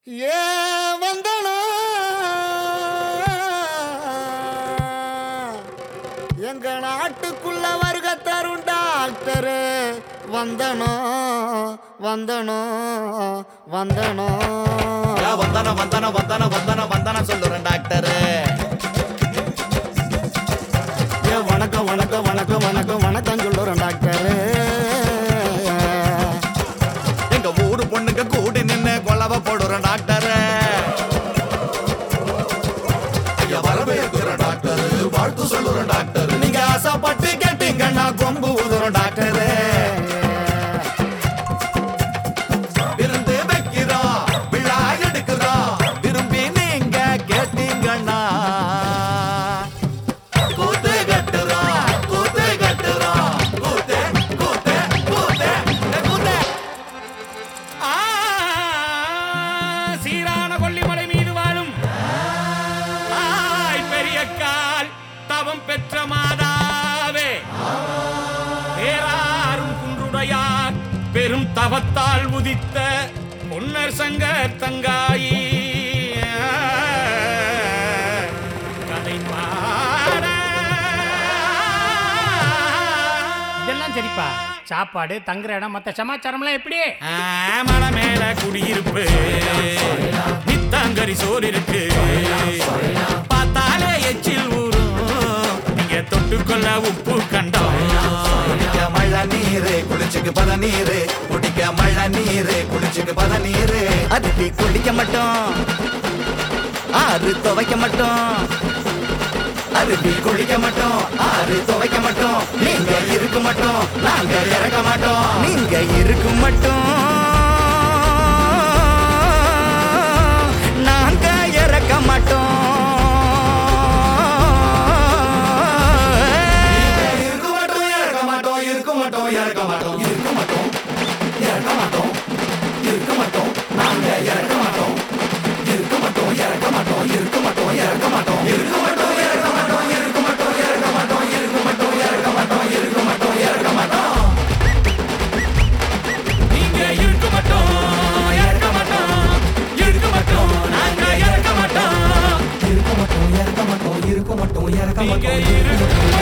ஏ வந்தனா எங்க நாட்டுக்குள்ள வருக தரும் டாக்டரு வந்தனோ வந்தனோ வந்தனோ யா வந்தான வந்தான வந்தான வந்தான வந்தான சொல்லுறேன் டாக்டர் ஏ வணக்கம் வணக்கம் வணக்கம் வணக்கம் வணக்கம் சொல்லுறேன் டாக்டரு எங்க ஊரு பொண்ணுங்க கூடி நின்னு கொலவ போடுறேன் டாக்டர் ஐயா வரவேற்கிறேன் டாக்டர் வாழ்த்து சொல்லுறேன் டாக்டர் நீங்க ஆசைப்பட்டு கேட்டீங்கன்னா கொம்பு ஊதுறோம் டாக்டர் விருந்து வைக்கிறோம் விழா எடுக்கிறோம் விரும்பி நீங்க கேட்டீங்கன்னா கூத்து கட்டுறோம் கூத்து கட்டுறோம் கூத்து கூத்து கூத்து கூத்து ஆ, சீரான கொல்லிமலை மீது வாழும் ஆய் பெரிய கால் தவம் பெற்ற மாதாவே பேராரும் குன்றுடையார் பெரும் தவத்தால் உதித்த பொன்னர் சங்க தங்காயி கதை பாட இதெல்லாம் சரிப்பா சாப்பாடு தங்குற இடம் மத்த சமாச்சாரம்லாம் எப்படி ஆ, மலை மேல குடியிருப்பு நித்தாங்கரி சோறு இருக்கு பார்த்தாலே எச்சில் ஊறும் நீங்க தொட்டுக்கொள்ள உப்பு கண்டோம் குடிக்க மழை நீரு குளிச்சுக்கு பத நீரு குடிக்க மழை நீரு குளிச்சுக்கு பத நீரு அருவி குளிக்க மாட்டோம் ஆறு துவைக்க மாட்டோம் அருவி குளிக்க மாட்டோம் ஆறு துவைக்க மாட்டோம் நீங்க இருக்க மாட்டோம் நாங்க இறக்க மாட்டோம் நீங்க இருக்கு மட்டும் நாங்க இறக்க மாட்டோம் இருக்க மாட்டோம் இறக்க மாட்டோம் இருக்க மாட்டோம் இறக்க மாட்டோம் இருக்க மாட்டோம் இறக்க மாட்டோம் இருக்க மாட்டோம் நாங்க இறக்க மாட்டோம் இருக்க மாட்டோம் இறக்க மாட்டோம் இருக்க மாட்டோம் இறக்க மாட்டோம் இருக்க மாட்டோம் இறக்க மாட்டோம் இருக்க மாட்டோம் இறக்க மாட்டோம் இருக்க மாட்டோம் இறக்க மாட்டோம் இருக்க மாட்டோம் இறக்க மாட்டோம் நீங்க இருக்க மாட்டோம் இறக்க மாட்டோம் இருக்க மாட்டோம் நாங்க இறக்க மாட்டோம் இருக்க மாட்டோம் இறக்க மாட்டோம் இருக்க மாட்டோம் இறக்க நீங்க மாட்டோம் இருக்க